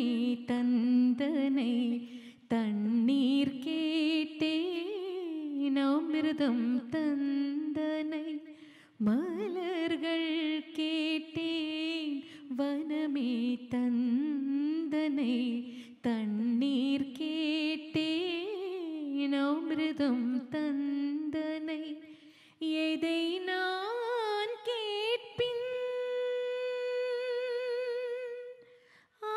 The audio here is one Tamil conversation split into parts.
வனமே தந்தனை தண்ணீர் கேட்டேன் அமிர்தம் தந்தனை மலர்கள் கேட்டேன் வனமே தந்தனை தண்ணீர் கேட்டேன் அமிர்தம் தந்தனை எதை நான் கேட்பின் ஆ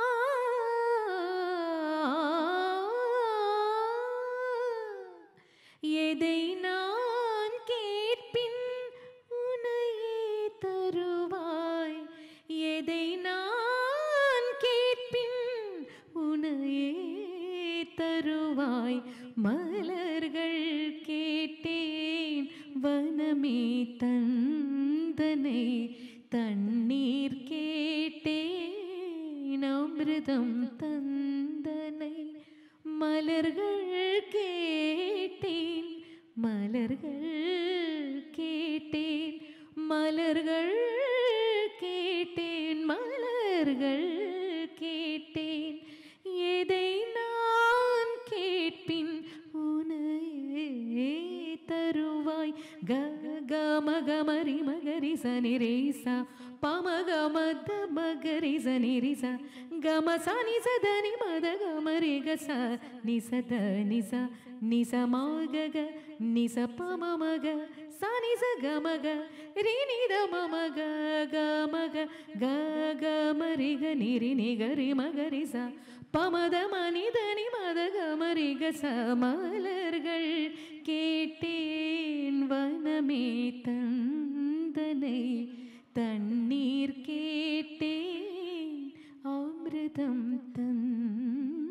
எதை நான் கேட்பின் உனையே தருவாய் எதை நான் கேட்பின் உனையே தருவாய் மலர்கள் கேட்டேன் வனமே தந்தனை தண்ணீர் கேட்டேன் அமிர்தம் தந்தனை மலர்கள் கேட்டேன் மலர்கள் கேட்டேன் மலர்கள் கேட்டேன் மலர்கள் கேட்டேன் எதை நான் கேட்பின் உனையே தருவாய் க க மக மரி மகரி சனிரேசா பமக மத மகரி சனிரிசா கம சனி சதனி மத கமரி கச நிசத நிச நிச மக நிச பமமக சனி ச கமக ரினித மமக கமக க கமரி க நிரி நிகரி மகரி ச பமத மனிதனி மத கமரி கச மலர்கள் கேட்டேன் வனமே தந்தனை தண்ணீர் கேட்டேன் அமிர்தம்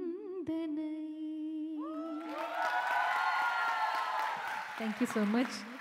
தந்தனை தேங்க்யூ ஸோ மச்